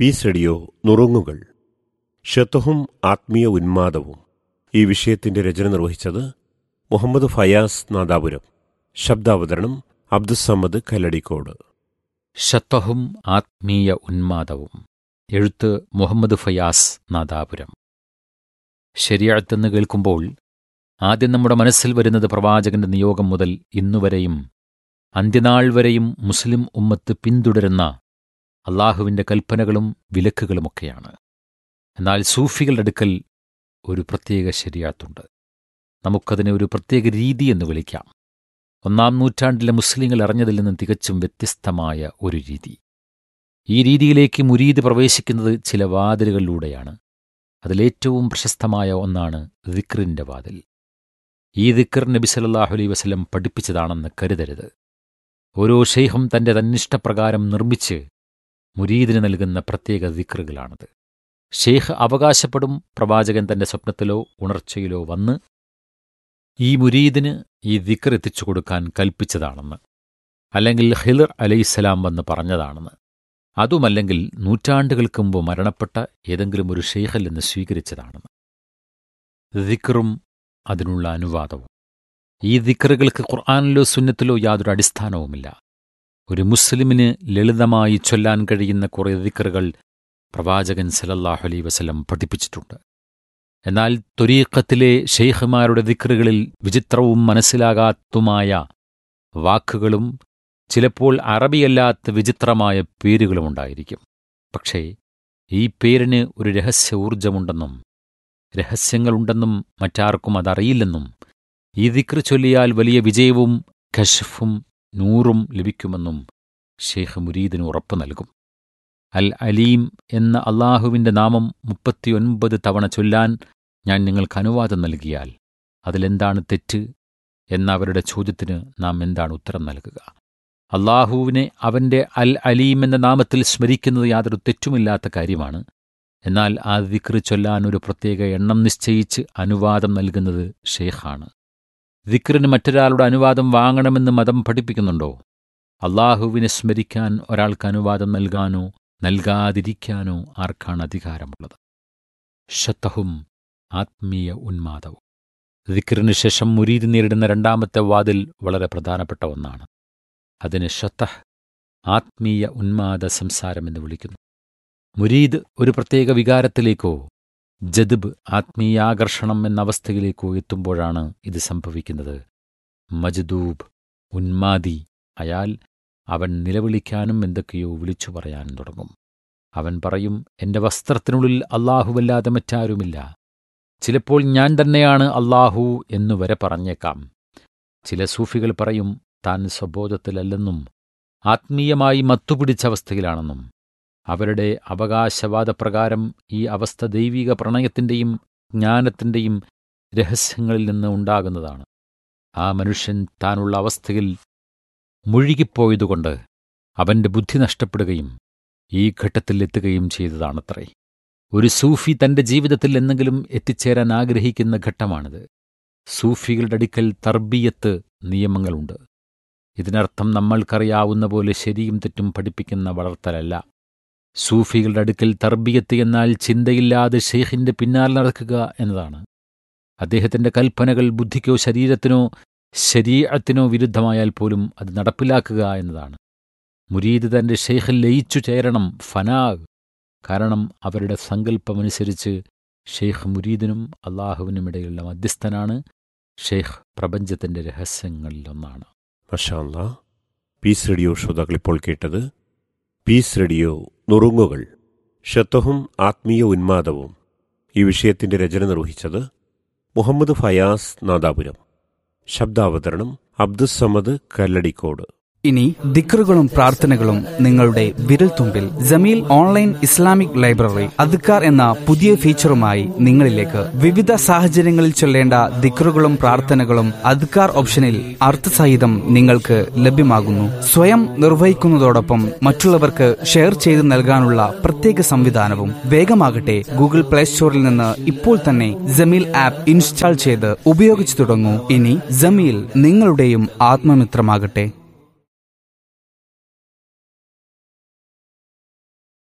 piece radio നുറുങ്ങുകൾ ഷത്തുഹും ആത്മീയ ഉന്മാദവും ഈ വിഷയത്തിന്റെ രചന നിർവഹിച്ചത് മുഹമ്മദ് ഫയാസ് നാദാപുരം ശബ്ദാവതരണം അബ്ദുസമ്മദ് കല്ലടിക്കോട് ശത്വഹും ആത്മീയ ഉന്മാദവും എഴുത്ത് മുഹമ്മദ് ഫയാസ് നാദാപുരം ശരിയാഴ്ത്തെന്ന് കേൾക്കുമ്പോൾ ആദ്യം നമ്മുടെ മനസ്സിൽ വരുന്നത് പ്രവാചകന്റെ നിയോഗം മുതൽ ഇന്നുവരെയും അന്ത്യനാൾ വരെയും മുസ്ലിം ഉമ്മത്ത് പിന്തുടരുന്ന അള്ളാഹുവിന്റെ കൽപ്പനകളും വിലക്കുകളുമൊക്കെയാണ് എന്നാൽ സൂഫികളുടെ അടുക്കൽ ഒരു പ്രത്യേക ശരിയാത്തുണ്ട് നമുക്കതിനെ ഒരു പ്രത്യേക രീതി എന്ന് വിളിക്കാം ഒന്നാം നൂറ്റാണ്ടിലെ മുസ്ലിങ്ങൾ അറിഞ്ഞതിൽ നിന്നും തികച്ചും വ്യത്യസ്തമായ ഒരു രീതി ഈ രീതിയിലേക്ക് മുരീദ് പ്രവേശിക്കുന്നത് ചില വാതിലുകളിലൂടെയാണ് അതിലേറ്റവും പ്രശസ്തമായ ഒന്നാണ് ദിക്റിന്റെ വാതിൽ ഈ ദിക്ർ നബി സല്ലല്ലാഹു അലൈഹി വസല്ലം പഠിപ്പിച്ചതാണെന്ന് കരുതരുത് ഓരോ ഷെയ്ഖും തന്റെ തന്നിഷ്ടപ്രകാരം നിർമ്മിച്ച് മുരീദിന് നൽകുന്ന പ്രത്യേക ദിക്റുകളാണത് ഷെയ്ഖ് അവകാശപ്പെടും പ്രവാചകൻ തന്റെ സ്വപ്നത്തിലോ ഉണർച്ചയിലോ വന്ന് ഈ മുരീദിന് ഈ ദിക്ർ എത്തിച്ചു കൊടുക്കാൻ കൽപ്പിച്ചതാണെന്ന് അല്ലെങ്കിൽ ഹിലർ അലൈഹിസ്സലാം വന്ന് പറഞ്ഞതാണെന്ന് അതുമല്ലെങ്കിൽ നൂറ്റാണ്ടുകൾക്ക് മുമ്പ് മരണപ്പെട്ട ഏതെങ്കിലും ഒരു ഷെയ്ഖിൽ നിന്ന് സ്വീകരിച്ചതാണെന്ന് ദിക്റും അതിനുള്ള അനുവാദവും ഈ ദിക്റുകൾക്ക് ഖുർആാനിലോ സുന്നത്തിലോ യാതൊരു അടിസ്ഥാനവുമില്ല ഒരു മുസ്ലിമിന് ലളിതമായി ചൊല്ലാൻ കഴിയുന്ന കുറേ ദിക്റുകൾ പ്രവാചകൻ സലല്ലാഹു അലൈ വസല്ലം പഠിപ്പിച്ചിട്ടുണ്ട് എന്നാൽ തൊരീഖത്തിലെ ഷെയ്ഖുമാരുടെ ദിക്റുകളിൽ വിചിത്രവും മനസ്സിലാകാത്തതുമായ വാക്കുകളും ചിലപ്പോൾ അറബിയല്ലാത്ത വിചിത്രമായ പേരുകളുമുണ്ടായിരിക്കും പക്ഷേ ഈ പേരിന് ഒരു രഹസ്യ ഊർജമുണ്ടെന്നും രഹസ്യങ്ങളുണ്ടെന്നും മറ്റാർക്കും അതറിയില്ലെന്നും ഈ ദിക്ർ ചൊല്ലിയാൽ വലിയ വിജയവും കഷഫും നൂറും ലഭിക്കുമെന്നും ഷെയ്ഖ് മുരീദിന് ഉറപ്പു നൽകും അൽ അലീം എന്ന അള്ളാഹുവിന്റെ നാമം മുപ്പത്തിയൊൻപത് തവണ ചൊല്ലാൻ ഞാൻ നിങ്ങൾക്ക് അനുവാദം നൽകിയാൽ അതിലെന്താണ് തെറ്റ് എന്ന അവരുടെ ചോദ്യത്തിന് നാം എന്താണ് ഉത്തരം നൽകുക അള്ളാഹുവിനെ അവന്റെ അൽ അലീം എന്ന നാമത്തിൽ സ്മരിക്കുന്നത് യാതൊരു തെറ്റുമില്ലാത്ത കാര്യമാണ് എന്നാൽ ആ ദിക്ർ ചൊല്ലാൻ ഒരു പ്രത്യേക എണ്ണം നിശ്ചയിച്ച് അനുവാദം നൽകുന്നത് ഷെയ്ഖാണ് ദിക്റിന് മറ്റൊരാളുടെ അനുവാദം വാങ്ങണമെന്ന് മതം പഠിപ്പിക്കുന്നുണ്ടോ അള്ളാഹുവിനെ സ്മരിക്കാൻ ഒരാൾക്ക് അനുവാദം നൽകാനോ നൽകാതിരിക്കാനോ ആർക്കാണ് അധികാരമുള്ളത് ഷത്തഹും ആത്മീയ ഉന്മാദവും ദിക്റിന് ശേഷം മുരീദ് നേരിടുന്ന രണ്ടാമത്തെ വാതിൽ വളരെ പ്രധാനപ്പെട്ട ഒന്നാണ് അതിന് ഷത്തഹ് ആത്മീയ ഉന്മാദ സംസാരം എന്ന് വിളിക്കുന്നു മുരീദ് ഒരു പ്രത്യേക വികാരത്തിലേക്കോ ജദ്ബ് ആത്മീയാകർഷണം എന്ന അവസ്ഥയിലേക്കോ എത്തുമ്പോഴാണ് ഇത് സംഭവിക്കുന്നത് മജ്ദൂബ് ഉന്മാദി അയാൾ അവൻ നിലവിളിക്കാനും എന്തൊക്കെയോ വിളിച്ചു പറയാനും തുടങ്ങും അവൻ പറയും എന്റെ വസ്ത്രത്തിനുള്ളിൽ അള്ളാഹുവല്ലാതെ മറ്റാരുമില്ല ചിലപ്പോൾ ഞാൻ തന്നെയാണ് അള്ളാഹു എന്നു വരെ പറഞ്ഞേക്കാം ചില സൂഫികൾ പറയും താൻ സ്വബോധത്തിലല്ലെന്നും ആത്മീയമായി മത്തുപിടിച്ച അവസ്ഥയിലാണെന്നും അവരുടെ അവകാശവാദപ്രകാരം ഈ അവസ്ഥ ദൈവിക പ്രണയത്തിന്റെയും ജ്ഞാനത്തിന്റെയും രഹസ്യങ്ങളിൽ നിന്ന് ഉണ്ടാകുന്നതാണ് ആ മനുഷ്യൻ താനുള്ള അവസ്ഥയിൽ മുഴുകിപ്പോയതുകൊണ്ട് അവന്റെ ബുദ്ധി നഷ്ടപ്പെടുകയും ഈ ഘട്ടത്തിൽ എത്തുകയും ചെയ്തതാണത്രേ ഒരു സൂഫി തന്റെ ജീവിതത്തിൽ എന്തെങ്കിലും എത്തിച്ചേരാൻ ആഗ്രഹിക്കുന്ന ഘട്ടമാണിത് സൂഫികളുടെ അടുക്കൽ തർബീയത്ത് നിയമങ്ങളുണ്ട് ഇതിനർത്ഥം നമ്മൾക്കറിയാവുന്ന പോലെ ശരിയും തെറ്റും പഠിപ്പിക്കുന്ന വളർത്തലല്ല സൂഫികളുടെ അടുക്കൽ തർബിയത്ത് എന്നാൽ ചിന്തയില്ലാതെ ഷെയ്ഖിന്റെ പിന്നാലെ നടക്കുക എന്നതാണ് അദ്ദേഹത്തിന്റെ കൽപ്പനകൾ ബുദ്ധിക്കോ ശരീരത്തിനോ ശരീരത്തിനോ വിരുദ്ധമായാൽ പോലും അത് നടപ്പിലാക്കുക എന്നതാണ് മുരീദ് തന്റെ ഷെയ്ഖിൽ ലയിച്ചു ചേരണം ഫനാഗ് കാരണം അവരുടെ സങ്കല്പമനുസരിച്ച് ഷെയ്ഖ് മുരീദിനും അള്ളാഹുവിനുമിടയിലുള്ള മധ്യസ്ഥനാണ് ഷെയ്ഖ് പ്രപഞ്ചത്തിന്റെ രഹസ്യങ്ങളിലൊന്നാണ് മഷാല്ല പീസ് റേഡിയോ ശ്രോതാക്കൾ ഇപ്പോൾ കേട്ടത് പീസ് റേഡിയോ നുറുങ്ങുകൾ ഷത്തഹും ആത്മീയ ഉന്മാദവും ഈ വിഷയത്തിന്റെ രചന നിർവഹിച്ചത് മുഹമ്മദ് ഫയാസ് നാദാപുരം ശബ്ദാവതരണം അബ്ദുസമ്മദ് കല്ലടിക്കോട് ഇനി ദിക്റുകളും പ്രാർത്ഥനകളും നിങ്ങളുടെ വിരൽത്തുമ്പിൽ ജമീൽ ഓൺലൈൻ ഇസ്ലാമിക് ലൈബ്രറി അദ്ക്കാർ എന്ന പുതിയ ഫീച്ചറുമായി നിങ്ങളിലേക്ക് വിവിധ സാഹചര്യങ്ങളിൽ ചൊല്ലേണ്ട ദിക്റുകളും പ്രാർത്ഥനകളും അദ്ക്കാർ ഓപ്ഷനിൽ അർത്ഥസഹിതം നിങ്ങൾക്ക് ലഭ്യമാകുന്നു സ്വയം നിർവഹിക്കുന്നതോടൊപ്പം മറ്റുള്ളവർക്ക് ഷെയർ ചെയ്ത് നൽകാനുള്ള പ്രത്യേക സംവിധാനവും വേഗമാകട്ടെ ഗൂഗിൾ പ്ലേ സ്റ്റോറിൽ നിന്ന് ഇപ്പോൾ തന്നെ ജമീൽ ആപ്പ് ഇൻസ്റ്റാൾ ചെയ്ത് ഉപയോഗിച്ചു തുടങ്ങൂ ഇനി ജമീൽ നിങ്ങളുടെയും ആത്മമിത്രമാകട്ടെ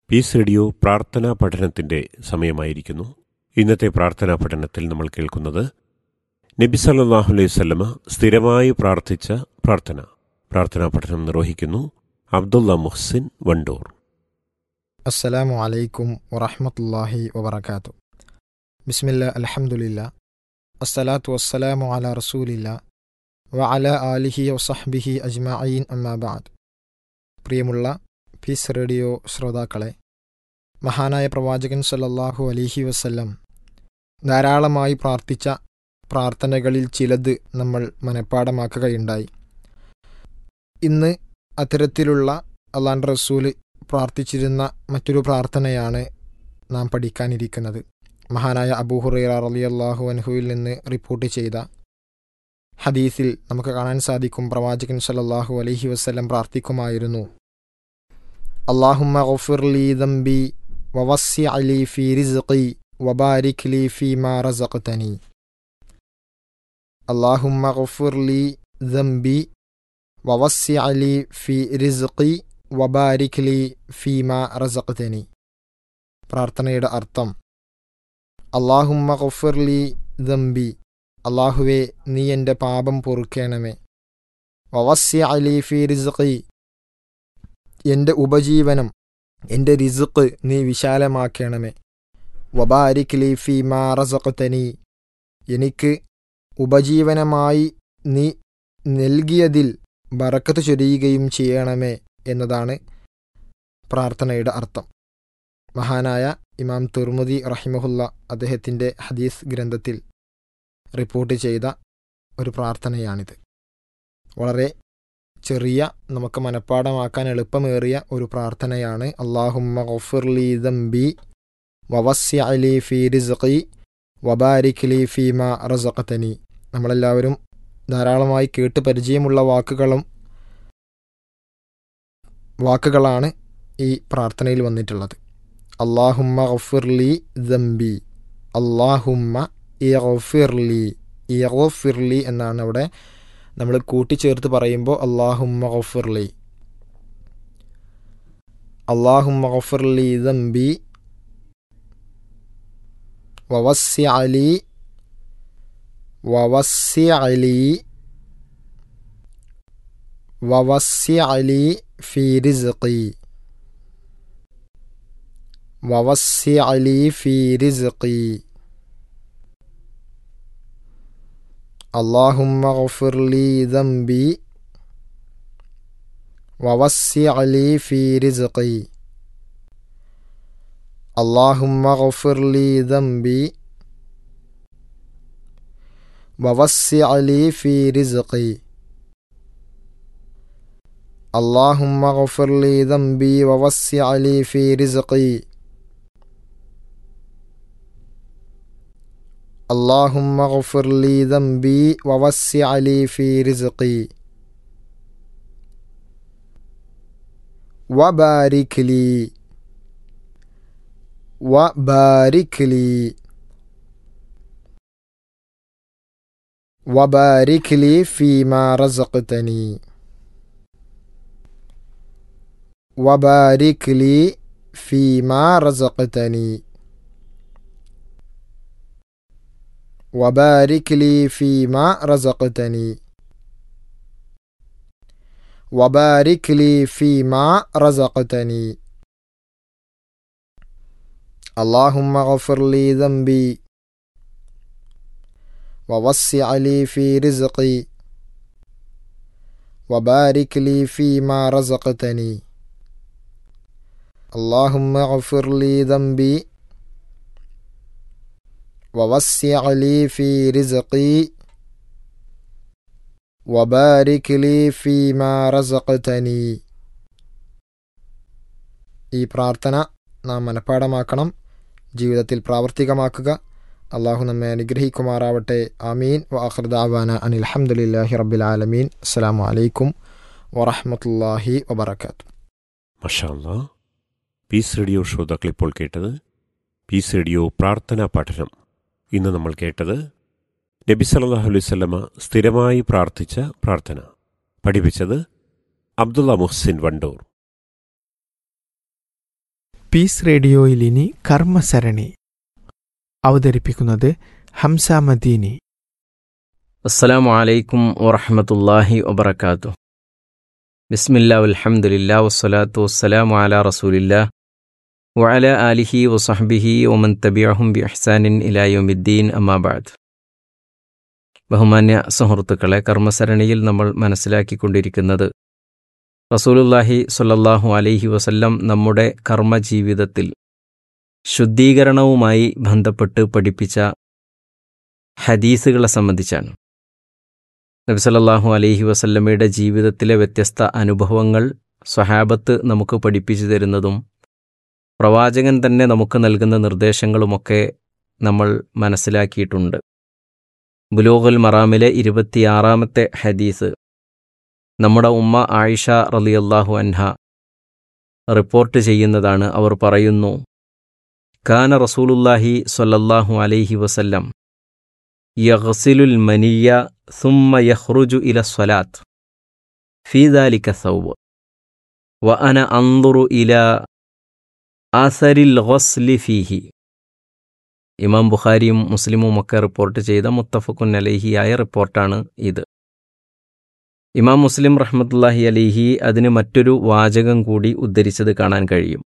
പീസ് റേഡിയോ പ്രാർത്ഥനാ പഠനത്തിന്റെ സമയമായിരിക്കുന്നു ഇന്നത്തെ പ്രാർത്ഥനാ പഠനത്തിൽ നമ്മൾ കേൾക്കുന്നത് നബി സല്ലല്ലാഹു അലൈഹി വസല്ലമ സ്ഥിരമായി പ്രാർത്ഥിച്ച പ്രാർത്ഥന പ്രാർത്ഥനാ പഠനം നിർവഹിക്കുന്നു അബ്ദുള്ള മുഹ്സിൻ വണ്ടൂർ അസ്സലാമു അലൈക്കും വറഹ്മത്തുള്ളാഹി വബറകാത്തു ബിസ്മില്ല അൽഹംദുലില്ല അസ്സലാത്തു വസ്സലാമു അല റസൂലില്ല വ അല ആലിഹി വസഹ്ബിഹി അജ്മഈൻ അമ്മാ ബഅദ് പ്രിയമുള്ള പീസ് റേഡിയോ ശ്രോതാക്കളെ മഹാനായ പ്രവാചകൻ സല്ലല്ലാഹു അലൈഹി വസല്ലം ധാരാളമായി പ്രാർത്ഥിച്ച പ്രാർത്ഥനകളിൽ ചിലത് നമ്മൾ മനഃപ്പാടമാക്കുകയുണ്ടായി ഇന്ന് അത്തരത്തിലുള്ള അള്ളാൻ റസൂല് പ്രാർത്ഥിച്ചിരുന്ന മറ്റൊരു പ്രാർത്ഥനയാണ് നാം പഠിക്കാനിരിക്കുന്നത് മഹാനായ അബൂഹുറൈറ റളിയല്ലാഹു അൻഹുവിൽ നിന്ന് റിപ്പോർട്ട് ചെയ്ത ഹദീസിൽ നമുക്ക് കാണാൻ സാധിക്കും പ്രവാചകൻ സല്ലല്ലാഹു അലൈഹി വസല്ലം പ്രാർത്ഥിക്കുമായിരുന്നു അള്ളാഹുമ്മ ഗഫിർ ലീ ദംബി വവസ്സി അലി ഫി റിസ്ഖി വബാരിക് ലി ഫി മാ റസഖ്തനി അള്ളാഹുമ്മ ഗഫിർ ലി ദംബി വവസ്സി അലി ഫി റിസ്ഖി വബാരിക് ലി ഫീമ റസഖ്തനി പ്രാർത്ഥനയുടെ അർത്ഥം അള്ളാഹുമ്മ ഗഫിർ ലി ദംബി അള്ളാഹുവെ നീ എൻ്റെ പാപം പൊറുക്കേണമേ വവസ്യ അലി ഫി റിസ്ഖി എൻ്റെ ഉപജീവനം എൻ്റെ റിസ്ഖ് നീ വിശാലമാക്കണമേ വബാരിക് ലി ഫീമ റസഖ്തനി എനിക്ക് ഉപജീവനമായി നീ നൽകിയതിൽ ബറക്കത്ത് ചൊരിയുകയും ചെയ്യണമേ എന്നതാണ് പ്രാർത്ഥനയുടെ അർത്ഥം മഹാനായ ഇമാം തുർമുദി റഹിമഹുല്ല അദ്ദേഹത്തിൻ്റെ ഹദീസ് ഗ്രന്ഥത്തിൽ റിപ്പോർട്ട് ചെയ്ത ഒരു പ്രാർത്ഥനയാണിത് വളരെ ചെറിയ നമുക്ക് മനഃപ്പാടമാക്കാൻ എളുപ്പമേറിയ ഒരു പ്രാർത്ഥനയാണ് അള്ളാഹുമ്മ ഗഫിർലി ദംബി വവസ്യ അലി ഫി റിസ്ഖി വബാരിക് ലി ഫീമ റസഖത്തനി നമ്മളെല്ലാവരും ധാരാളമായി കേട്ട് പരിചയമുള്ള വാക്കുകളും വാക്കുകളാണ് ഈ പ്രാർത്ഥനയിൽ വന്നിട്ടുള്ളത് അള്ളാഹുമ്മ ഗഫിർലി ദംബി അള്ളാഹുമ്മ ഇഗഫിർലി ഇഗഫിർലി എന്നാണ് അവിടെ നമ്മൾ കൂട്ടിച്ചേർത്ത് പറയുമ്പോൾ അള്ളാഹുമ്മ ഗഫിർലി അള്ളാഹുമ്മ ഗഫിർലി ദംബി വവസ്യ അലി വവസ്യ അലി വവസ്യ അലി في رزقي ووسع لي في رزقي اللهم اغفر لي ذنبي ووسع لي في رزقي اللهم اغفر لي ذنبي ووسع لي في رزقي اللهم اغفر لي ذنبي ووسع لي في رزقي اللهم اغفر لي ذنبي ووسع لي في رزقي وبارك لي وبارك لي وبارك لي فيما رزقتني وبارك لي فيما رزقتني وبارك لي فيما رزقتني وبارك لي فيما رزقتني اللهم اغفر لي ذنبي ووسع لي في رزقي وبارك لي فيما رزقتني اللهم اغفر لي ذنبي ووسع لي في رزقي وبارك لي فيما رزقتني ഈ പ്രാർത്ഥന നാം മനഃപ്പാടമാക്കണം ജീവിതത്തിൽ പ്രാവർത്തികമാക്കുക അള്ളാഹു നമ്മെ അനുഗ്രഹിക്കുമാറാവട്ടെ ആമീൻ വാഹൃദാവാന അനിൽ അഹമ്മദില്ലാഹി റബ്ബിൽ ആലമീൻ അസ്സലാമു അലൈക്കും വറഹമത്തല്ലാഹി വബർക്കാത്തു മഷാല്ല പീസ് റേഡിയോ ശ്രോതാക്കൾ ഇപ്പോൾ കേട്ടത് പീസ് റേഡിയോ പ്രാർത്ഥനാ പഠനം ഇന്ന് നമ്മൾ കേട്ടത് നബി സല്ലല്ലാഹു അലൈഹി വസല്ലമ സ്ഥിരമായി പ്രാർത്ഥിച്ച പ്രാർത്ഥന പഠിപ്പിച്ചത് അബ്ദുള്ള മുഹ്സിൻ വണ്ടൂർ പീസ് റേഡിയോയിൽ ഇനി കർമ്മസരണി അവതരിപ്പിക്കുന്നത് ഹംസ മദീനി അസ്സലാമു അലൈക്കും വറഹമത്തല്ലാഹി വബർക്കാത്തു ബിസ്മില്ലാ അൽഹംദുലില്ലാ വസ്സലാത്തു വസ്സലാമു അലാ റസൂലില്ലാ വഅല ആലിഹി വസഹ്ബിഹി വമൻ തബിഅഹും ബി ഇഹ്സാനിൻ ഇലാ യൗമിദ്ദീൻ അമ്മാ ബഅദ് ബഹുമാന്യ സുഹൃത്തുക്കളെ കർമ്മസരണിയിൽ നമ്മൾ മനസ്സിലാക്കിക്കൊണ്ടിരിക്കുന്നത് റസൂലുല്ലാഹി സ്വല്ലല്ലാഹു അലൈഹി വസല്ലം നമ്മുടെ കർമ്മജീവിതത്തിൽ ശുദ്ധീകരണവുമായി ബന്ധപ്പെട്ട് പഠിപ്പിച്ച ഹദീസുകളെ സംബന്ധിച്ചാണ് നബി സല്ലല്ലാഹു അലൈഹി വസല്ലമയുടെ ജീവിതത്തിലെ വ്യത്യസ്ത അനുഭവങ്ങൾ സ്വഹാബത്ത് നമുക്ക് പഠിപ്പിച്ചു തരുന്നതും പ്രവാചകൻ തന്നെ നമുക്ക് നൽകുന്ന നിർദ്ദേശങ്ങളുമൊക്കെ നമ്മൾ മനസ്സിലാക്കിയിട്ടുണ്ട് ബുലൂഗുൽ മറാമിലെ ഇരുപത്തിയാറാമത്തെ ഹദീസ് നമ്മുടെ ഉമ്മ ആയിഷ റളിയല്ലാഹു അൻഹ റിപ്പോർട്ട് ചെയ്യുന്നതാണ് അവർ പറയുന്നു കാന റസൂലുല്ലാഹി സ്വല്ലല്ലാഹു അലൈഹി വസല്ലം യഗ്സിലുൽ മനിയ ثم يخرج إلى الصلاة في ذلك الثوب وأنا أنظر إلى آثر الغسل فيه ഇമാം ബുഖാരിയും മുസ്ലിമും ഒക്കെ റിപ്പോർട്ട് ചെയ്ത മുത്തഫക്കുൻ അലഹിയായ റിപ്പോർട്ടാണ് ഇത് ഇമാം മുസ്ലിം റഹ്മത്തുല്ലാഹി അലിഹി അതിന് മറ്റൊരു വാചകം കൂടി ഉദ്ധരിച്ചത് കാണാൻ കഴിയും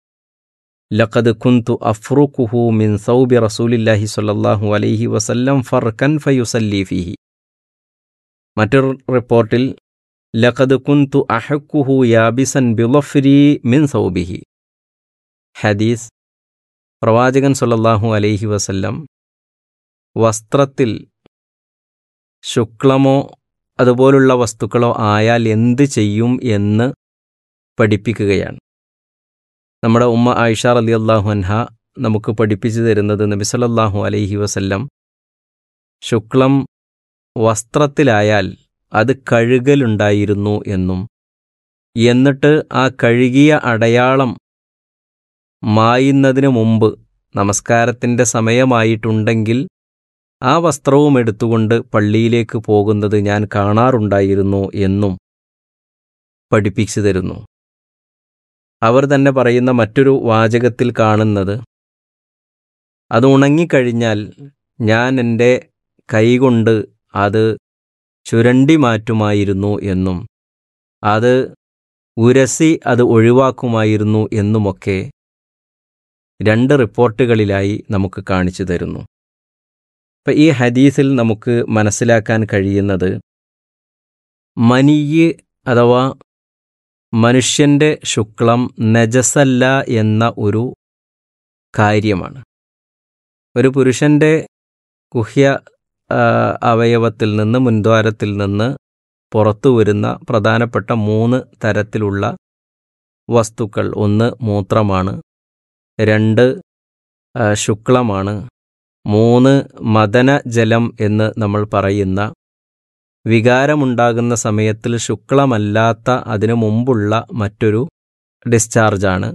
ലഖദ് കുന്തു അഫ്റുഖുഹു മിൻ സൗബി റസൂലില്ലാഹി സ്വല്ലല്ലാഹു അലൈഹി വസല്ലം ഫർക്കൻ ഫയുസല്ലി ഫീഹി മറ്റൊരു റിപ്പോർട്ടിൽ ലഖദ് കുന്തു അഹക്കുഹു യാബിസൻ ബിളഫ്രി മിൻ സൗബിഹി ഹദീസ് പ്രവാചകൻ സല്ലല്ലാഹു അലൈഹി വസല്ലം വസ്ത്രത്തിൽ ശുക്ലമോ അതുപോലുള്ള വസ്തുക്കളോ ആയാൽ എന്ത് ചെയ്യും എന്ന് പഠിപ്പിക്കുകയാണ് നമ്മുടെ ഉമ്മ ആയിഷ റലി അള്ളാഹു അൻഹ നമുക്ക് പഠിപ്പിച്ചു തരുന്നത് നബി സല്ലല്ലാഹു അലൈഹി വസല്ലം ശുക്ലം വസ്ത്രത്തിലായാൽ അത് കഴുകലുണ്ടായിരുന്നു എന്നും എന്നിട്ട് ആ കഴുകിയ അടയാളം മായുന്നതിന് മുമ്പ് നമസ്കാരത്തിൻ്റെ സമയമായിട്ടുണ്ടെങ്കിൽ ആ വസ്ത്രവും എടുത്തുകൊണ്ട് പള്ളിയിലേക്ക് പോകുന്നത് ഞാൻ കാണാറുണ്ടായിരുന്നു എന്നും പഠിപ്പിച്ചു തരുന്നു അവർ തന്നെ പറയുന്ന മറ്റൊരു വാചകത്തിൽ കാണുന്നത് അത് ഉണങ്ങിക്കഴിഞ്ഞാൽ ഞാൻ എൻ്റെ കൈകൊണ്ട് അത് ചുരണ്ടി മാറ്റുമായിരുന്നു എന്നും അത് ഉരസി അത് ഒഴിവാക്കുമായിരുന്നു എന്നുമൊക്കെ രണ്ട് റിപ്പോർട്ടുകളിലായി നമുക്ക് കാണിച്ചു തരുന്നു അപ്പം ഈ ഹദീസിൽ നമുക്ക് മനസ്സിലാക്കാൻ കഴിയുന്നത് മനിയ് അഥവാ മനുഷ്യൻ്റെ ശുക്ലം നജസല്ല എന്ന ഒരു കാര്യമാണ് ഒരു പുരുഷൻ്റെ ഗുഹ്യ അവയവത്തിൽ നിന്ന് മുൻദ്വാരത്തിൽ നിന്ന് പുറത്തു വരുന്ന പ്രധാനപ്പെട്ട മൂന്ന് തരത്തിലുള്ള വസ്തുക്കൾ ഒന്ന് മൂത്രമാണ് രണ്ട് ശുക്ലമാണ് മൂന്ന് മദനജലം എന്ന് നമ്മൾ പറയുന്ന വികാരമുണ്ടാകുന്ന സമയത്തിൽ ശുക്ലമല്ലാത്ത അതിനു മുമ്പുള്ള മറ്റൊരു ഡിസ്ചാർജാണ്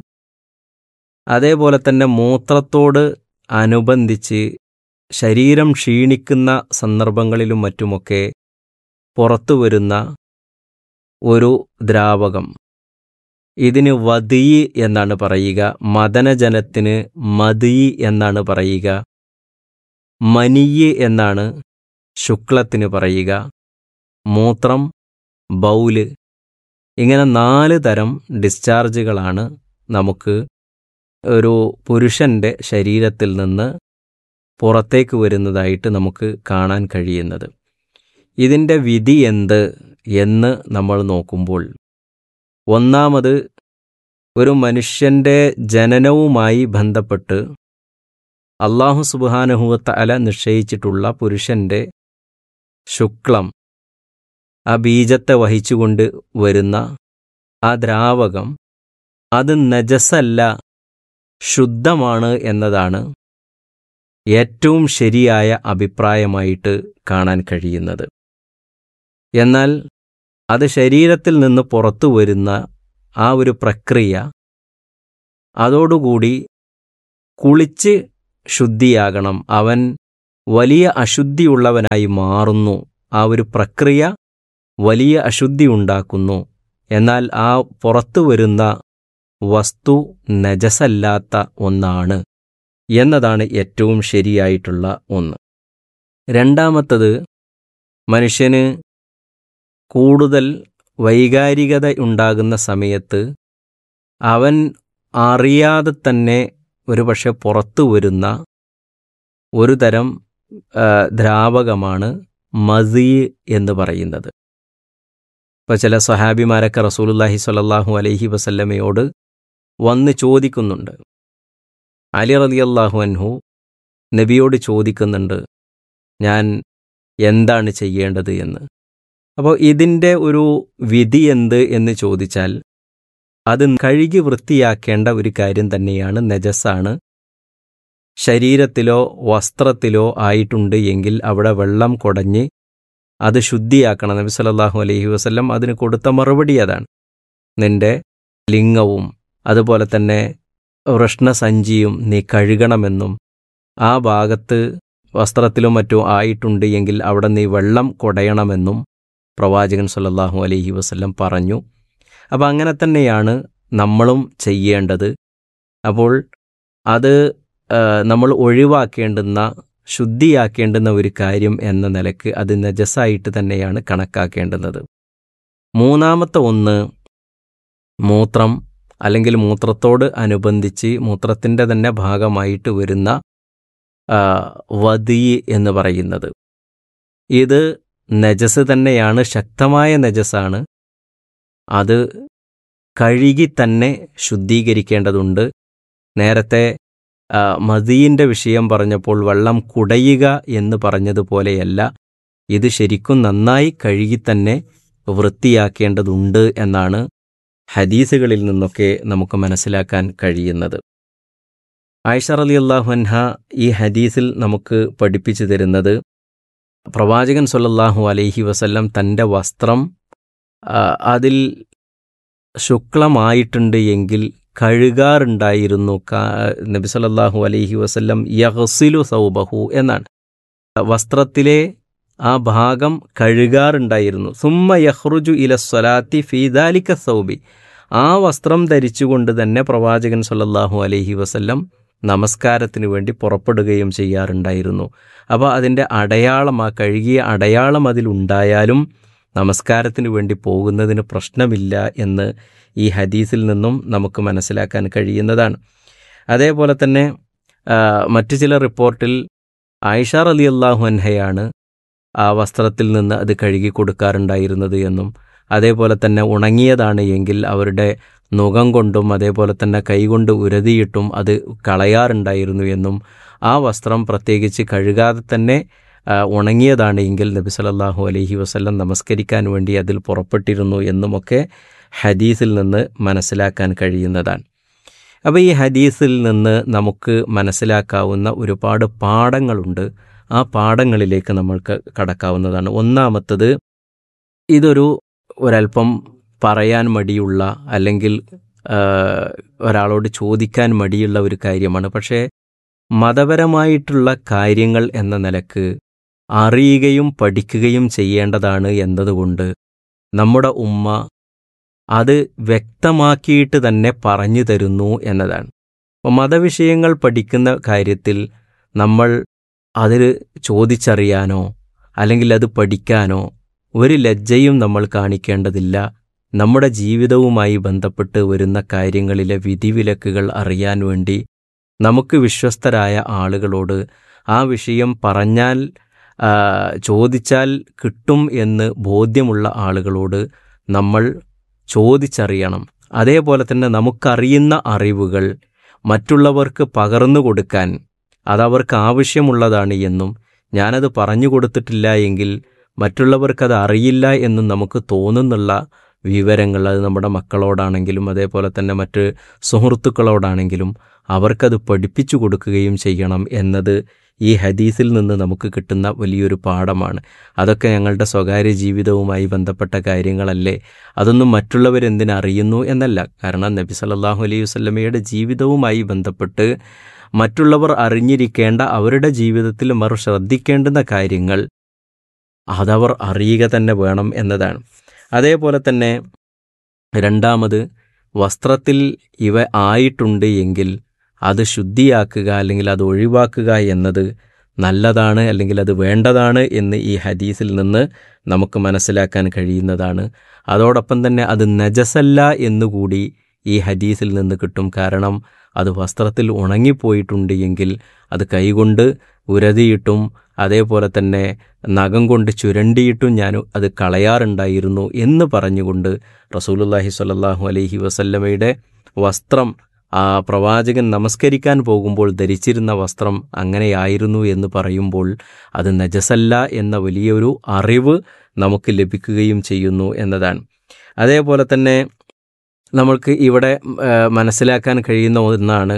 അതേപോലെ തന്നെ മൂത്രത്തോട് അനുബന്ധിച്ച് ശരീരം ക്ഷീണിക്കുന്ന സന്ദർഭങ്ങളിലും മറ്റുമൊക്കെ പുറത്തു വരുന്ന ഒരു ദ്രാവകം ഇതിന് വദീ എന്നാണ് പറയുക മദനജനത്തിന് മദീ എന്നാണ് പറയുക മനിയ് എന്നാണ് ശുക്ലത്തിന് പറയുക മൂത്രം ബൗല് ഇങ്ങനെ നാല് തരം ഡിസ്ചാർജുകളാണ് നമുക്ക് ഒരു പുരുഷൻ്റെ ശരീരത്തിൽ നിന്ന് പുറത്തേക്ക് വരുന്നതായിട്ട് നമുക്ക് കാണാൻ കഴിയുന്നത് ഇതിൻ്റെ വിധി എന്ത് എന്ന് നമ്മൾ നോക്കുമ്പോൾ ഒന്നാമത് ഒരു മനുഷ്യൻ്റെ ജനനവുമായി ബന്ധപ്പെട്ട് അള്ളാഹു സുബാനഹുവത്ത അല നിശ്ചയിച്ചിട്ടുള്ള പുരുഷൻ്റെ ശുക്ലം ആ ബീജത്തെ വഹിച്ചുകൊണ്ട് വരുന്ന ആ ദ്രാവകം അത് നജസല്ല ശുദ്ധമാണ് എന്നതാണ് ഏറ്റവും ശരിയായ അഭിപ്രായമായിട്ട് കാണാൻ കഴിയുന്നത് എന്നാൽ അത് ശരീരത്തിൽ നിന്ന് പുറത്തു വരുന്ന ആ ഒരു പ്രക്രിയ അതോടുകൂടി കുളിച്ച് ശുദ്ധിയാകണം അവൻ വലിയ അശുദ്ധിയുള്ളവനായി മാറുന്നു ആ ഒരു പ്രക്രിയ വലിയ അശുദ്ധി ഉണ്ടാക്കുന്നു എന്നാൽ ആ പുറത്തു വരുന്ന വസ്തു നജസല്ലാത്ത ഒന്നാണ് എന്നതാണ് ഏറ്റവും ശരിയായിട്ടുള്ള ഒന്ന് രണ്ടാമത്തത് മനുഷ്യന് കൂടുതൽ വൈകാരികത ഉണ്ടാകുന്ന സമയത്ത് അവൻ അറിയാതെ തന്നെ ഒരുപക്ഷെ പുറത്തു വരുന്ന ഒരു തരം ആ, ദ്രാവകമാണ് മസീ എന്ന് പറയുന്നത് ഇപ്പോൾ ചില സഹാബിമാരൊക്കെ റസൂലുല്ലാഹി സ്വല്ലല്ലാഹു അലൈഹി വസല്ലമയോട് വന്ന് ചോദിക്കുന്നുണ്ട് അലി റളിയല്ലാഹു അൻഹു നബിയോട് ചോദിക്കുന്നുണ്ട് ഞാൻ എന്താണ് ചെയ്യേണ്ടത് എന്ന് അപ്പോൾ ഇതിൻ്റെ ഒരു വിധി എന്ത് എന്ന് ചോദിച്ചാൽ അത് കഴുകി വൃത്തിയാക്കേണ്ട ഒരു കാര്യം തന്നെയാണ് നജസാണ് ശരീരത്തിലോ വസ്ത്രത്തിലോ ആയിട്ടുണ്ട് എങ്കിൽ അവിടെ വെള്ളം കുടഞ്ഞ് അത് ശുദ്ധിയാക്കണം നബി സല്ലല്ലാഹു അലൈഹി വസല്ലം അതിന് കൊടുത്ത മറുപടി അതാണ് നിന്റെ ലിംഗവും അതുപോലെ തന്നെ വൃഷ്ണസഞ്ചിയും നീ കഴുകണമെന്നും ആ ഭാഗത്ത് വസ്ത്രത്തിലോ മറ്റോ ആയിട്ടുണ്ട് എങ്കിൽ അവിടെ നീ വെള്ളം കുടയണമെന്നും പ്രവാചകൻ സല്ലല്ലാഹു അലൈഹി വസല്ലം പറഞ്ഞു അപ്പോൾ അങ്ങനെ തന്നെയാണ് നമ്മളും ചെയ്യേണ്ടത് അപ്പോൾ അത് ആ, നമ്മൾ ഒഴിവാക്കേണ്ടുന്ന ശുദ്ധിയാക്കേണ്ടുന്ന ഒരു കാര്യം എന്ന നിലക്ക് അത് നജസായിട്ട് തന്നെയാണ് കണക്കാക്കേണ്ടുന്നത് മൂന്നാമത്തെ ഒന്ന് മൂത്രം അല്ലെങ്കിൽ മൂത്രത്തോട് അനുബന്ധിച്ച് മൂത്രത്തിൻ്റെ തന്നെ ഭാഗമായിട്ട് വരുന്ന ആ, വദി എന്ന് പറയുന്നത് ഇത് നജസ് തന്നെയാണ് ശക്തമായ നജസാണ് അത് കഴുകി തന്നെ ശുദ്ധീകരിക്കേണ്ടതുണ്ട് നേരത്തെ ആ, മദീൻ്റെ വിഷയം പറഞ്ഞപ്പോൾ വെള്ളം കുടയുക എന്ന് പറഞ്ഞതുപോലെയല്ല ഇത് ശരിക്കും നന്നായി കഴുകി തന്നെ വൃത്തിയാക്കേണ്ടതുണ്ട് എന്നാണ് ഹദീസുകളിൽ നിന്നൊക്കെ നമുക്ക് മനസ്സിലാക്കാൻ കഴിയുന്നത് ആയിഷ അലി അൻഹ ഈ ഹദീസിൽ നമുക്ക് പഠിപ്പിച്ചു തരുന്നത് പ്രവാചകൻ സല്ലല്ലാഹു അലൈഹി വസല്ലം തൻ്റെ വസ്ത്രം ആ, അതിൽ ശുക്ലമായിട്ടുണ്ട് എങ്കിൽ കഴുകാറുണ്ടായിരുന്നു കാ- നബി സല്ലല്ലാഹു അലൈഹി വസല്ലം യഹ്സിലു സൗബഹു എന്നാണ് വസ്ത്രത്തിലെ ആ ഭാഗം കഴുകാറുണ്ടായിരുന്നു സുമ്മ യഹ്റുജു ഇല സ്വലാത്തി ഫീദാലിക്ക സൗബി ആ വസ്ത്രം ധരിച്ചുകൊണ്ട് തന്നെ പ്രവാചകൻ സല്ലല്ലാഹു അലൈഹി വസല്ലം നമസ്കാരത്തിന് വേണ്ടി പുറപ്പെടുകയും ചെയ്യാറുണ്ടായിരുന്നു അപ്പോൾ അതിൻ്റെ അടയാളം ആ കഴുകിയ അടയാളം അതിലുണ്ടായാലും നമസ്കാരത്തിന് വേണ്ടി പോകുന്നതിന് പ്രശ്നമില്ല എന്ന് ഈ ഹദീസിൽ നിന്നും നമുക്ക് മനസ്സിലാക്കാൻ കഴിയുന്നതാണ് അതേപോലെ തന്നെ ആ, മറ്റു ചില റിപ്പോർട്ടിൽ ആയിഷ അലി അള്ളാഹു അൻഹയാണ് ആ വസ്ത്രത്തിൽ നിന്ന് അത് കഴുകി കൊടുക്കാറുണ്ടായിരുന്നത് എന്നും അതേപോലെ തന്നെ ഉണങ്ങിയതാണ് എങ്കിൽ അവരുടെ നുകം കൊണ്ടും അതേപോലെ തന്നെ കൈകൊണ്ട് ഉരതിയിട്ടും അത് കളയാറുണ്ടായിരുന്നു എന്നും ആ വസ്ത്രം പ്രത്യേകിച്ച് കഴുകാതെ തന്നെ ആ, ഉണങ്ങിയതാണ് എങ്കിൽ നബി സല്ലല്ലാഹു അലൈഹി വസല്ലം നമസ്കരിക്കാൻ വേണ്ടി അതിൽ പുറപ്പെട്ടിരുന്നു എന്നുമൊക്കെ ഹദീസിൽ നിന്ന് മനസ്സിലാക്കാൻ കഴിയുന്നതാണ് അപ്പോൾ ഈ ഹദീസിൽ നിന്ന് നമുക്ക് മനസ്സിലാക്കാവുന്ന ഒരുപാട് പാഠങ്ങളുണ്ട് ആ പാഠങ്ങളിലേക്ക് നമ്മൾക്ക് കടക്കാവുന്നതാണ് ഒന്നാമത്തത് ഇതൊരു ഒരല്പം പറയാൻ മടിയുള്ള അല്ലെങ്കിൽ ആ, ഒരാളോട് ചോദിക്കാൻ മടിയുള്ള ഒരു കാര്യമാണ് പക്ഷേ മതപരമായിട്ടുള്ള കാര്യങ്ങൾ എന്ന നിലക്ക് അറിയുകയും പഠിക്കുകയും ചെയ്യേണ്ടതാണ് എന്നതുകൊണ്ട് നമ്മുടെ ഉമ്മ അത് വ്യക്തമാക്കിയിട്ട് തന്നെ പറഞ്ഞു തരുന്നു എന്നതാണ് അപ്പോൾ മതവിഷയങ്ങൾ പഠിക്കുന്ന കാര്യത്തിൽ നമ്മൾ അതിൽ ചോദിച്ചറിയാനോ അല്ലെങ്കിൽ അത് പഠിക്കാനോ ഒരു ലജ്ജയും നമ്മൾ കാണിക്കേണ്ടതില്ല നമ്മുടെ ജീവിതവുമായി ബന്ധപ്പെട്ട് വരുന്ന കാര്യങ്ങളിലെ വിധിവിലക്കുകൾ അറിയാൻ വേണ്ടി നമുക്ക് വിശ്വസ്തരായ ആളുകളോട് ആ വിഷയം പറഞ്ഞാൽ ആ, ചോദിച്ചാൽ കിട്ടും എന്ന് ബോധ്യമുള്ള ആളുകളോട് നമ്മൾ ചോദിച്ചറിയണം അതേപോലെ തന്നെ നമുക്കറിയുന്ന അറിവുകൾ മറ്റുള്ളവർക്ക് പകർന്നു കൊടുക്കാൻ അതവർക്ക് ആവശ്യമുള്ളതാണ് എന്നും ഞാനത് പറഞ്ഞു കൊടുത്തിട്ടില്ല എങ്കിൽ മറ്റുള്ളവർക്കത് അറിയില്ല എന്നും നമുക്ക് തോന്നുന്നുള്ള വിവരങ്ങൾ അത് നമ്മുടെ മക്കളോടാണെങ്കിലും അതേപോലെ തന്നെ മറ്റ് സുഹൃത്തുക്കളോടാണെങ്കിലും അവർക്കത് പഠിപ്പിച്ചു കൊടുക്കുകയും ചെയ്യണം എന്നത് ഈ ഹദീസിൽ നിന്ന് നമുക്ക് കിട്ടുന്ന വലിയൊരു പാഠമാണ് അതൊക്കെ ഞങ്ങളുടെ സ്വകാര്യ ജീവിതവുമായി ബന്ധപ്പെട്ട കാര്യങ്ങളല്ലേ അതൊന്നും മറ്റുള്ളവരെന്തിനറിയുന്നു എന്നല്ല കാരണം നബി സല്ലല്ലാഹു അലൈഹി വസല്ലമയുടെ ജീവിതവുമായി ബന്ധപ്പെട്ട് മറ്റുള്ളവർ അറിഞ്ഞിരിക്കേണ്ട അവരുടെ ജീവിതത്തിൽ അവർ ശ്രദ്ധിക്കേണ്ടുന്ന കാര്യങ്ങൾ അതവർ അറിയുക തന്നെ വേണം എന്നതാണ് അതേപോലെ തന്നെ രണ്ടാമത് വസ്ത്രത്തിൽ ഇവ ആയിട്ടുണ്ട് എങ്കിൽ അത് ശുദ്ധിയാക്കുക അല്ലെങ്കിൽ അത് ഒഴിവാക്കുക എന്നത് നല്ലതാണ് അല്ലെങ്കിൽ അത് വേണ്ടതാണ് എന്ന് ഈ ഹദീസിൽ നിന്ന് നമുക്ക് മനസ്സിലാക്കാൻ കഴിയുന്നതാണ് അതോടൊപ്പം തന്നെ അത് നജസല്ല എന്നുകൂടി ഈ ഹദീസിൽ നിന്ന് കിട്ടും കാരണം അത് വസ്ത്രത്തിൽ ഉണങ്ങിപ്പോയിട്ടുണ്ട് എങ്കിൽ അത് കൈകൊണ്ട് ഉരതിയിട്ടും അതേപോലെ തന്നെ നഖം കൊണ്ട് ചുരണ്ടിയിട്ടും ഞാൻ അത് കളയാറുണ്ടായിരുന്നു എന്ന് പറഞ്ഞുകൊണ്ട് റസൂലുല്ലാഹി സ്വല്ലല്ലാഹു അലൈഹി വസല്ലമയുടെ വസ്ത്രം ആ പ്രവാചകൻ നമസ്കരിക്കാൻ പോകുമ്പോൾ ധരിച്ചിരുന്ന വസ്ത്രം അങ്ങനെയായിരുന്നു എന്ന് പറയുമ്പോൾ അത് നജസല്ല എന്ന വലിയൊരു അറിവ് നമുക്ക് ലഭിക്കുകയും ചെയ്യുന്നു എന്നതാണ് അതേപോലെ തന്നെ നമ്മൾക്ക് ഇവിടെ ആ, മനസ്സിലാക്കാൻ കഴിയുന്ന ഒന്നാണ്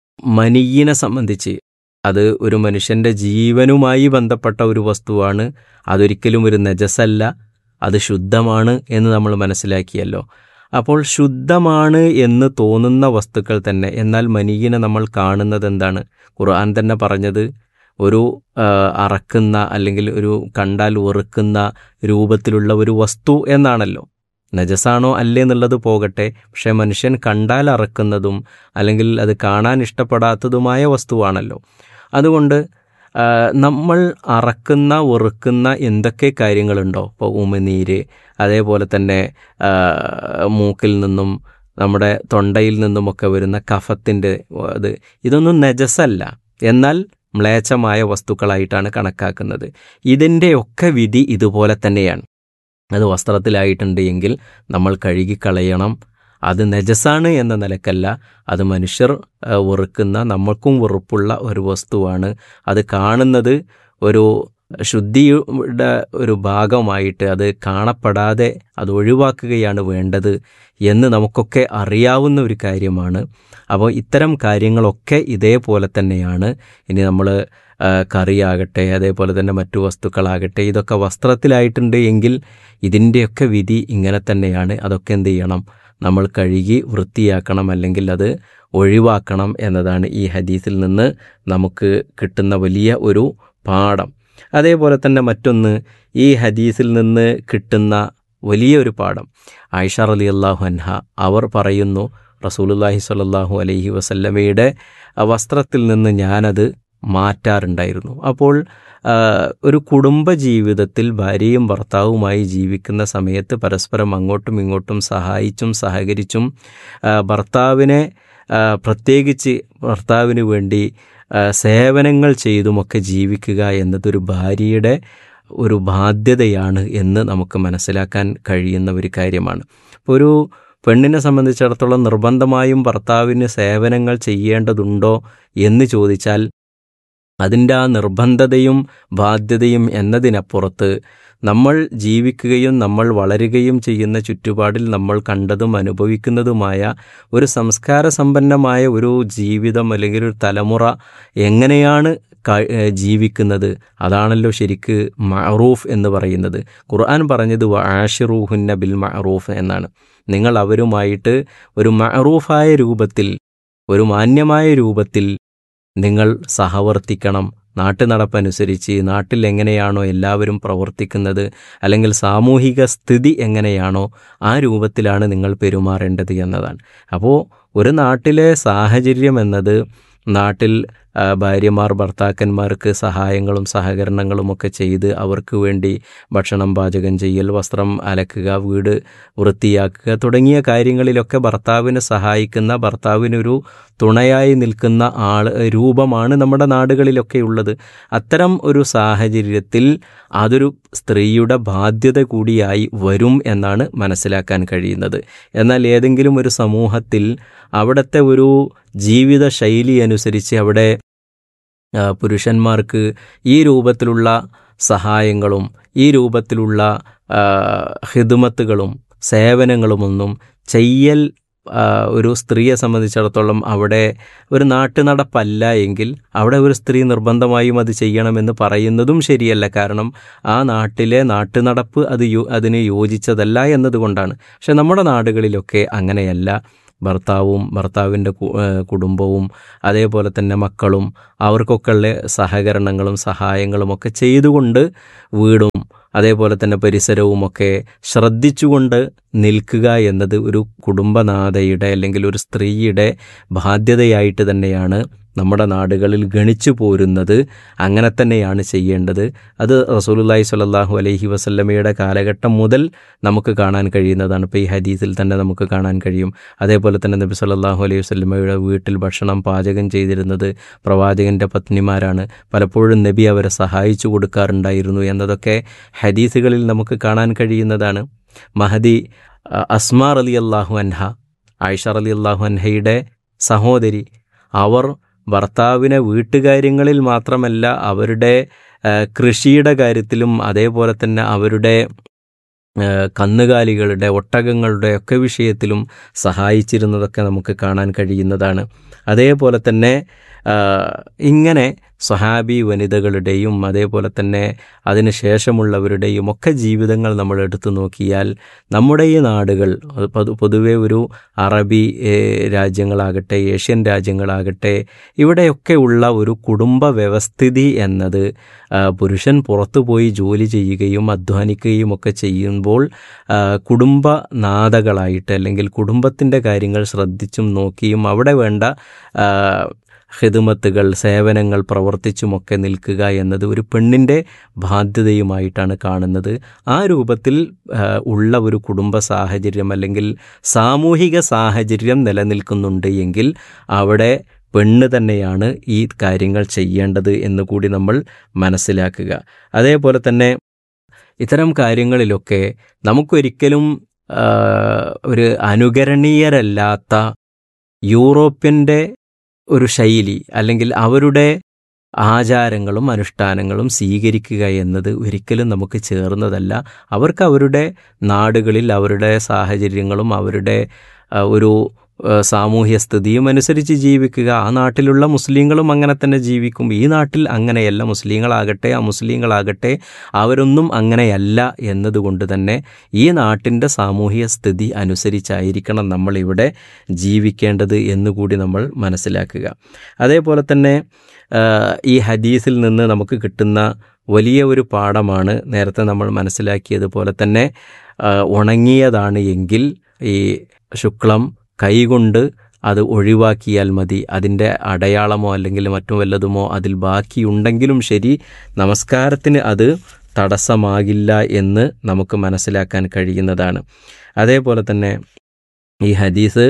മനീയിനെ സംബന്ധിച്ച് അത് ഒരു മനുഷ്യൻ്റെ ജീവനുമായി ബന്ധപ്പെട്ട ഒരു വസ്തുവാണ് അതൊരിക്കലും ഒരു നജസല്ല അത് ശുദ്ധമാണ് എന്ന് നമ്മൾ മനസ്സിലാക്കിയല്ലോ അപ്പോൾ ശുദ്ധമാണ് എന്ന് തോന്നുന്ന വസ്തുക്കൾ തന്നെ എന്നാൽ മനീയിനെ നമ്മൾ കാണുന്നത് എന്താണ് ഖുർആൻ തന്നെ പറഞ്ഞത് ഒരു ആ, അറക്കുന്ന അല്ലെങ്കിൽ ഒരു കണ്ടാൽ വെറുക്കുന്ന രൂപത്തിലുള്ള ഒരു വസ്തു എന്നാണല്ലോ നജസാണോ അല്ലേ എന്നുള്ളത് പോകട്ടെ പക്ഷെ മനുഷ്യൻ കണ്ടാൽ അറക്കുന്നതും അല്ലെങ്കിൽ അത് കാണാൻ ഇഷ്ടപ്പെടാത്തതുമായ വസ്തുവാണല്ലോ അതുകൊണ്ട് ആ, നമ്മൾ അറക്കുന്ന വെറുക്കുന്ന എന്തൊക്കെ കാര്യങ്ങളുണ്ടോ ഇപ്പോൾ ഉമിനീര് അതേപോലെ തന്നെ ആ, മൂക്കിൽ നിന്നും നമ്മുടെ തൊണ്ടയിൽ നിന്നുമൊക്കെ വരുന്ന കഫത്തിൻ്റെ അത് ഇതൊന്നും നജസല്ല എന്നാൽ മ്ലേച്ഛമായ വസ്തുക്കളായിട്ടാണ് കണക്കാക്കുന്നത് ഇതിൻ്റെയൊക്കെ വിധി ഇതുപോലെ തന്നെയാണ് അത് വസ്ത്രത്തിലായിട്ടുണ്ട് എങ്കിൽ നമ്മൾ കഴുകിക്കളയണം അത് നജസാണ് എന്ന നിലക്കല്ല അത് മനുഷ്യർ ആ, വെറുക്കുന്ന നമ്മൾക്കും വെറുപ്പുള്ള ഒരു വസ്തുവാണ് അത് കാണുന്നത് ഒരു ശുദ്ധിയുടെ ഒരു ഭാഗമായിട്ട് അത് കാണപ്പെടാതെ അത് ഒഴിവാക്കുകയാണ് വേണ്ടത് എന്ന് നമുക്കൊക്കെ അറിയാവുന്ന ഒരു കാര്യമാണ് അപ്പോൾ ഇത്തരം കാര്യങ്ങളൊക്കെ ഇതേപോലെ തന്നെയാണ് ഇനി നമ്മൾ കറിയാകട്ടെ അതേപോലെ തന്നെ മറ്റു വസ്തുക്കളാകട്ടെ ഇതൊക്കെ വസ്ത്രത്തിലായിട്ടുണ്ട് എങ്കിൽ ഇതിൻ്റെയൊക്കെ വിധി ഇങ്ങനെ തന്നെയാണ് അതൊക്കെ എന്ത് ചെയ്യണം നമ്മൾ കഴുകി വൃത്തിയാക്കണം അല്ലെങ്കിൽ അത് ഒഴിവാക്കണം എന്നതാണ് ഈ ഹദീസിൽ നിന്ന് നമുക്ക് കിട്ടുന്ന വലിയ ഒരു പാഠം അതേപോലെ തന്നെ മറ്റൊന്ന് ഈ ഹദീസിൽ നിന്ന് കിട്ടുന്ന വലിയൊരു പാഠം ആയിഷ റലി അള്ളാഹു അൻഹ അവർ പറയുന്നു റസൂലുല്ലാഹി സ്വല്ലല്ലാഹു അലൈഹി വസല്ലമയുടെ ആ വസ്ത്രത്തിൽ നിന്ന് ഞാനത് മാറ്റാറുണ്ടായിരുന്നു അപ്പോൾ ആ, ഒരു കുടുംബ ജീവിതത്തിൽ ഭാര്യയും ഭർത്താവുമായി ജീവിക്കുന്ന സമയത്ത് പരസ്പരം അങ്ങോട്ടും ഇങ്ങോട്ടും സഹായിച്ചും സഹകരിച്ചും ആ, ഭർത്താവിനെ ആ, പ്രത്യേകിച്ച് ഭർത്താവിന് വേണ്ടി ആ, സേവനങ്ങൾ ചെയ്തുമൊക്കെ ജീവിക്കുക എന്നതൊരു ഭാര്യയുടെ ഒരു ബാധ്യതയാണ് എന്ന് നമുക്ക് മനസ്സിലാക്കാൻ കഴിയുന്ന ഒരു കാര്യമാണ് അപ്പോൾ ഒരു പെണ്ണിനെ സംബന്ധിച്ചിടത്തോളം നിർബന്ധമായും ഭർത്താവിന് സേവനങ്ങൾ ചെയ്യേണ്ടതുണ്ടോ എന്ന് ചോദിച്ചാൽ അതിൻ്റെ ആ നിർബന്ധതയും ബാധ്യതയും എന്നതിനപ്പുറത്ത് നമ്മൾ ജീവിക്കുകയും നമ്മൾ വളരുകയും ചെയ്യുന്ന ചുറ്റുപാടിൽ നമ്മൾ കണ്ടതും അനുഭവിക്കുന്നതുമായ ഒരു സംസ്കാര സമ്പന്നമായ ഒരു ജീവിതം അല്ലെങ്കിൽ ഒരു തലമുറ എങ്ങനെയാണ് ക- ഏഹ് ജീവിക്കുന്നത് അതാണല്ലോ ശരിക്ക് മഅറൂഫ് എന്ന് പറയുന്നത് ഖുർആൻ പറഞ്ഞത് ആഷിറൂഹുന്ന ബിൽ മഅറൂഫ് എന്നാണ് നിങ്ങൾ അവരുമായിട്ട് ഒരു മഅറൂഫായ രൂപത്തിൽ ഒരു മാന്യമായ രൂപത്തിൽ നിങ്ങൾ സഹവർത്തിക്കണം നാട്ടു നടപ്പനുസരിച്ച് നാട്ടിൽ എങ്ങനെയാണോ എല്ലാവരും പ്രവർത്തിക്കുന്നത് അല്ലെങ്കിൽ സാമൂഹിക സ്ഥിതി എങ്ങനെയാണോ ആ രൂപത്തിലാണ് നിങ്ങൾ പെരുമാറേണ്ടത് എന്നതാണ് അപ്പോൾ ഒരു നാട്ടിലെ സാഹചര്യം എന്നത് നാട്ടിൽ ആ, ഭാര്യമാർ ഭർത്താക്കന്മാർക്ക് സഹായങ്ങളും സഹകരണങ്ങളും ഒക്കെ ചെയ്ത് അവർക്ക് വേണ്ടി ഭക്ഷണം പാചകം ചെയ്യൽ വസ്ത്രം അലക്കുക വീട് വൃത്തിയാക്കുക തുടങ്ങിയ കാര്യങ്ങളിലൊക്കെ ഭർത്താവിനെ സഹായിക്കുന്ന ഭർത്താവിനൊരു തുണയായി നിൽക്കുന്ന ആൾ രൂപമാണ് നമ്മുടെ നാടുകളിലൊക്കെ ഉള്ളത് അത്തരം ഒരു സാഹചര്യത്തിൽ അതൊരു സ്ത്രീയുടെ ബാധ്യത കൂടിയായി വരും എന്നാണ് മനസ്സിലാക്കാൻ കഴിയുന്നത് എന്നാൽ ഏതെങ്കിലും ഒരു സമൂഹത്തിൽ അവിടുത്തെ ഒരു ജീവിത ശൈലി അനുസരിച്ച് അവിടെ ആ, പുരുഷന്മാർക്ക് ഈ രൂപത്തിലുള്ള സഹായങ്ങളും ഈ രൂപത്തിലുള്ള ആ, ഹിദുമത്തുകളും സേവനങ്ങളുമൊന്നും ചെയ്യൽ ആ, ഒരു സ്ത്രീയെ സംബന്ധിച്ചിടത്തോളം അവിടെ ഒരു നാട്ടുനടപ്പല്ല എങ്കിൽ അവിടെ ഒരു സ്ത്രീ നിർബന്ധമായും അത് ചെയ്യണമെന്ന് പറയുന്നതും ശരിയല്ല കാരണം ആ നാട്ടിലെ നാട്ടുനടപ്പ് അത് യോ അതിന് യോജിച്ചതല്ല എന്നതുകൊണ്ടാണ് പക്ഷെ നമ്മുടെ നാടുകളിലൊക്കെ അങ്ങനെയല്ല ഭർത്താവും ഭർത്താവിൻ്റെ കു- ഏഹ് കുടുംബവും അതേപോലെ തന്നെ മക്കളും അവർക്കൊക്കെയുള്ള സഹകരണങ്ങളും സഹായങ്ങളും ഒക്കെ ചെയ്തുകൊണ്ട് വീടും അതേപോലെ തന്നെ പരിസരവുമൊക്കെ ശ്രദ്ധിച്ചുകൊണ്ട് നിൽക്കുക എന്നത് ഒരു കുടുംബനാഥയുടെ അല്ലെങ്കിൽ ഒരു സ്ത്രീയുടെ ബാധ്യതയായിട്ട് തന്നെയാണ് നമ്മുടെ നാടുകളിൽ ഗണിച്ചു പോരുന്നത് അങ്ങനെ തന്നെയാണ് ചെയ്യേണ്ടത് അത് റസൂലുല്ലാഹി സ്വല്ലല്ലാഹു അലൈഹി വസല്ലമയുടെ കാലഘട്ടം മുതൽ നമുക്ക് കാണാൻ കഴിയുന്നതാണ് ഇപ്പോൾ ഈ ഹദീസിൽ തന്നെ നമുക്ക് കാണാൻ കഴിയും അതേപോലെ തന്നെ നബി സല്ലല്ലാഹു അലൈഹി വസല്ലമയുടെ വീട്ടിൽ ഭക്ഷണം പാചകം ചെയ്തിരുന്നത് പ്രവാചകൻ്റെ പത്നിമാരാണ് പലപ്പോഴും നബി അവരെ സഹായിച്ചു കൊടുക്കാറുണ്ടായിരുന്നു എന്നതൊക്കെ ഹദീസുകളിൽ നമുക്ക് കാണാൻ കഴിയുന്നതാണ് മഹദി അസ്മാർ അലി അള്ളാഹു അൻഹ ആയിഷ അലി അള്ളാഹു അൻഹയുടെ സഹോദരി അവർ ഭർത്താവിനെ വീട്ടുകാര്യങ്ങളിൽ മാത്രമല്ല അവരുടെ കൃഷിയുടെ കാര്യത്തിലും അതേപോലെ തന്നെ അവരുടെ കന്നുകാലികളുടെ ഒട്ടകങ്ങളുടെ ഒക്കെ വിഷയത്തിലും സഹായിച്ചിരുന്നതൊക്കെ നമുക്ക് കാണാൻ കഴിയുന്നതാണ് അതേപോലെ തന്നെ ഇങ്ങനെ സ്വഹാബി വനിതകളുടെയും അതേപോലെ തന്നെ അതിന് ശേഷമുള്ളവരുടെയും ഒക്കെ ജീവിതങ്ങൾ നമ്മൾ എടുത്തു നോക്കിയാൽ നമ്മുടെ ഈ നാടുകൾ പൊതുവെ ഒരു അറബി രാജ്യങ്ങളാകട്ടെ ഏഷ്യൻ രാജ്യങ്ങളാകട്ടെ ഇവിടെയൊക്കെ ഉള്ള ഒരു കുടുംബ വ്യവസ്ഥിതി എന്നത് പുരുഷൻ പുറത്തു പോയി ജോലി ചെയ്യുകയും അധ്വാനിക്കുകയും ഒക്കെ ചെയ്യുമ്പോൾ കുടുംബനാഥകളായിട്ട് അല്ലെങ്കിൽ കുടുംബത്തിൻ്റെ കാര്യങ്ങൾ ശ്രദ്ധിച്ചും നോക്കിയും അവിടെ വേണ്ട ഹിദമത്തുകൾ സേവനങ്ങൾ പ്രവർത്തിച്ചുമൊക്കെ നിൽക്കുക എന്നത് ഒരു പെണ്ണിൻ്റെ ബാധ്യതയുമായിട്ടാണ് കാണുന്നത് ആ രൂപത്തിൽ ഉള്ള ഒരു കുടുംബ സാഹചര്യം അല്ലെങ്കിൽ സാമൂഹിക സാഹചര്യം നിലനിൽക്കുന്നുണ്ട് എങ്കിൽ അവിടെ പെണ്ണ് തന്നെയാണ് ഈ കാര്യങ്ങൾ ചെയ്യേണ്ടത് എന്ന് കൂടി നമ്മൾ മനസ്സിലാക്കുക അതേപോലെ തന്നെ ഇത്തരം കാര്യങ്ങളിലൊക്കെ നമുക്കൊരിക്കലും ഒരു അനുകരണീയരല്ലാത്ത യൂറോപ്യൻ്റെ ഒരു ശൈലി അല്ലെങ്കിൽ അവരുടെ ആചാരങ്ങളും അനുഷ്ഠാനങ്ങളും സ്വീകരിക്കുക എന്നത് ഒരിക്കലും നമുക്ക് ചേർന്നതല്ല അവർക്ക് അവരുടെ നാടുകളിൽ അവരുടെ സാഹചര്യങ്ങളും അവരുടെ ഒരു സാമൂഹ്യ സ്ഥിതിയും അനുസരിച്ച് ജീവിക്കുക ആ നാട്ടിലുള്ള മുസ്ലിങ്ങളും അങ്ങനെ തന്നെ ജീവിക്കും ഈ നാട്ടിൽ അങ്ങനെയല്ല മുസ്ലിങ്ങളാകട്ടെ ആ മുസ്ലിങ്ങളാകട്ടെ അവരൊന്നും അങ്ങനെയല്ല എന്നതുകൊണ്ട് തന്നെ ഈ നാട്ടിൻ്റെ സാമൂഹ്യ സ്ഥിതി അനുസരിച്ചായിരിക്കണം നമ്മളിവിടെ ജീവിക്കേണ്ടത് എന്നുകൂടി നമ്മൾ മനസ്സിലാക്കുക അതേപോലെ തന്നെ ഈ ഹദീസിൽ നിന്ന് നമുക്ക് കിട്ടുന്ന വലിയ ഒരു പാഠമാണ് നേരത്തെ നമ്മൾ മനസ്സിലാക്കിയതുപോലെ തന്നെ ഉണങ്ങിയതാണ് എങ്കിൽ ഈ ശുക്ലം കൈകൊണ്ട് അത് ഒഴിവാക്കിയാൽ മതി അതിൻ്റെ അടയാളമോ അല്ലെങ്കിൽ മറ്റു വല്ലതുമോ അതിൽ ബാക്കിയുണ്ടെങ്കിലും ശരി നമസ്കാരത്തിന് അത് തടസ്സമാകില്ല എന്ന് നമുക്ക് മനസ്സിലാക്കാൻ കഴിയുന്നതാണ് അതേപോലെ തന്നെ ഈ ഹദീസ്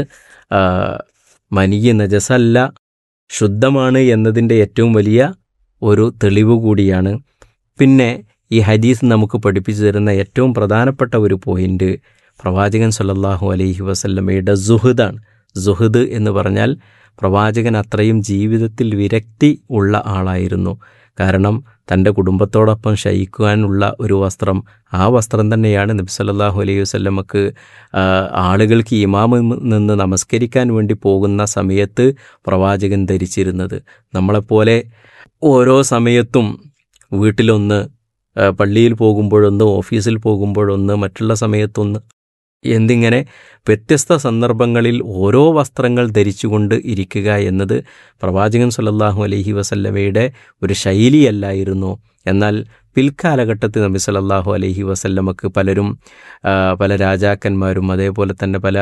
മനിയ നജസല്ല ശുദ്ധമാണ് എന്നതിൻ്റെ ഏറ്റവും വലിയ ഒരു തെളിവ് കൂടിയാണ് പിന്നെ ഈ ഹദീസ് നമുക്ക് പഠിപ്പിച്ചു തരുന്ന ഏറ്റവും പ്രധാനപ്പെട്ട ഒരു പോയിന്റ് പ്രവാചകൻ സല്ലല്ലാഹു അലൈഹി വസല്ലമയുടെ സുഹൃദാണ് സുഹൃദ് എന്ന് പറഞ്ഞാൽ പ്രവാചകൻ അത്രയും ജീവിതത്തിൽ വിരക്തി ഉള്ള ആളായിരുന്നു കാരണം തൻ്റെ കുടുംബത്തോടൊപ്പം ശയിക്കുവാനുള്ള ഒരു വസ്ത്രം ആ വസ്ത്രം തന്നെയാണ് നബി സല്ലല്ലാഹു അലൈഹി വസല്ലമക്ക് ആളുകൾക്ക് ഇമാമ നിന്ന് നമസ്കരിക്കാൻ വേണ്ടി പോകുന്ന സമയത്ത് പ്രവാചകൻ ധരിച്ചിരുന്നത് നമ്മളെപ്പോലെ ഓരോ സമയത്തും വീട്ടിലൊന്ന് പള്ളിയിൽ പോകുമ്പോഴൊന്ന് ഓഫീസിൽ പോകുമ്പോഴൊന്ന് മറ്റുള്ള സമയത്തൊന്ന് എന്തിങ്ങനെ വ്യത്യസ്ത സന്ദർഭങ്ങളിൽ ഓരോ വസ്ത്രങ്ങൾ ധരിച്ചുകൊണ്ട് ഇരിക്കുക എന്നത് പ്രവാചകൻ സല്ലല്ലാഹു അലൈഹി വസല്ലമയുടെ ഒരു ശൈലിയല്ലായിരുന്നു എന്നാൽ പിൽക്കാലഘട്ടത്തിൽ നബി സല്ലല്ലാഹു അലൈഹി വസല്ലമക്ക് പലരും പല രാജാക്കന്മാരും അതേപോലെ തന്നെ പല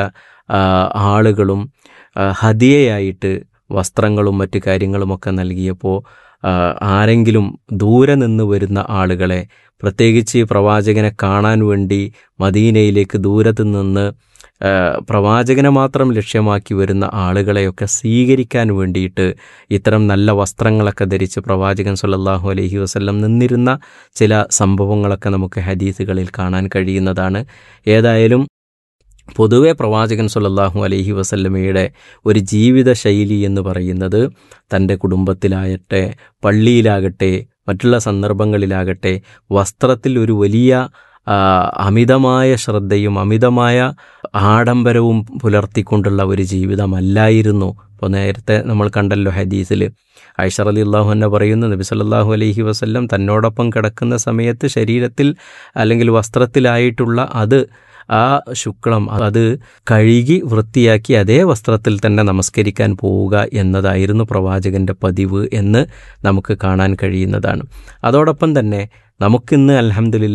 ആളുകളും ഹദിയയായിട്ട് വസ്ത്രങ്ങളും മറ്റു കാര്യങ്ങളുമൊക്കെ നൽകിയപ്പോൾ ആരെങ്കിലും ദൂരെ നിന്ന് വരുന്ന ആളുകളെ പ്രത്യേകിച്ച് പ്രവാചകനെ കാണാൻ വേണ്ടി മദീനയിലേക്ക് ദൂരത്ത് നിന്ന് പ്രവാചകനെ മാത്രം ലക്ഷ്യമാക്കി വരുന്ന ആളുകളെയൊക്കെ സ്വീകരിക്കാൻ വേണ്ടിയിട്ട് ഇത്തരം നല്ല വസ്ത്രങ്ങളൊക്കെ ധരിച്ച് പ്രവാചകൻ സല്ലല്ലാഹു അലൈഹി വസല്ലം നിന്നിരുന്ന ചില സംഭവങ്ങളൊക്കെ നമുക്ക് ഹദീസുകളിൽ കാണാൻ കഴിയുന്നതാണ് ഏതായാലും പൊതുവെ പ്രവാചകൻ സല്ലല്ലാഹു അലൈഹി വസല്ലമയുടെ ഒരു ജീവിത ശൈലി എന്ന് പറയുന്നത് തൻ്റെ കുടുംബത്തിലാകട്ടെ പള്ളിയിലാകട്ടെ മറ്റുള്ള സന്ദർഭങ്ങളിലാകട്ടെ വസ്ത്രത്തിൽ ഒരു വലിയ അമിതമായ ശ്രദ്ധയും അമിതമായ ആഡംബരവും പുലർത്തിക്കൊണ്ടുള്ള ഒരു ജീവിതമല്ലായിരുന്നു ഇപ്പോൾ നേരത്തെ നമ്മൾ കണ്ടല്ലോ ഹദീസിൽ ഐഷർ അലി അള്ളാഹു എന്നെ പറയുന്നു നബി സല്ലല്ലാഹു അലൈഹി വസല്ലം തന്നോടൊപ്പം കിടക്കുന്ന സമയത്ത് ശരീരത്തിൽ അല്ലെങ്കിൽ വസ്ത്രത്തിലായിട്ടുള്ള അത് ആ ശുക്ലം അത് കഴുകി വൃത്തിയാക്കി അതേ വസ്ത്രത്തിൽ തന്നെ നമസ്കരിക്കാൻ പോവുക എന്നതായിരുന്നു പ്രവാചകന്റെ പതിവ് എന്ന് നമുക്ക് കാണാൻ കഴിയുന്നതാണ് അതോടൊപ്പം തന്നെ നമുക്കിന്ന് അലഹമ്മദില്ല